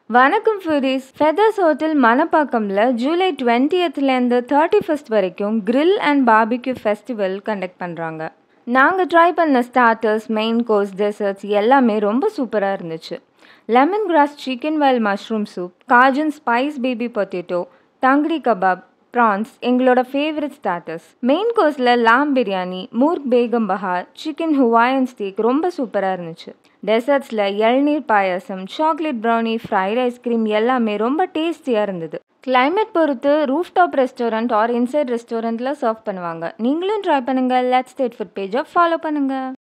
வணக்கம் foodies feathers hotel மணப்பாக்கம்ல July டுவெண்ட்டியத்துலேருந்து தேர்ட்டி ஃபஸ்ட் வரைக்கும் grill and barbecue festival conduct பண்ணுறாங்க நாங்கள் ட்ரை பண்ண ஸ்டார்டர்ஸ் மெயின் கோர்ஸ் டெசர்ட்ஸ் எல்லாமே ரொம்ப சூப்பராக இருந்துச்சு lemon grass chicken well mushroom soup cajun spice baby potato tangdi kebab prawns எங்களோட ஃபேவரட் ஸ்டார்டர்ஸ் மெயின் கோர்ஸில் lamb biryani murgh begum bahar chicken Hawaiian steak ரொம்ப சூப்பராக இருந்துச்சு டெசர்ட்ஸில் இளநீர் payasam chocolate brownie fried ice cream எல்லாமே ரொம்ப டேஸ்டியாக இருந்தது கிளைமேட் பொறுத்து roof top restaurant or inside ரெஸ்டாரண்ட்டில் சர்வ் பண்ணுவாங்க நீங்களும் ட்ரை பண்ணுங்கள் லெட்ஸ் ஸ்டேட் ஃபுட் பேஜை ஃபாலோ பண்ணுங்கள்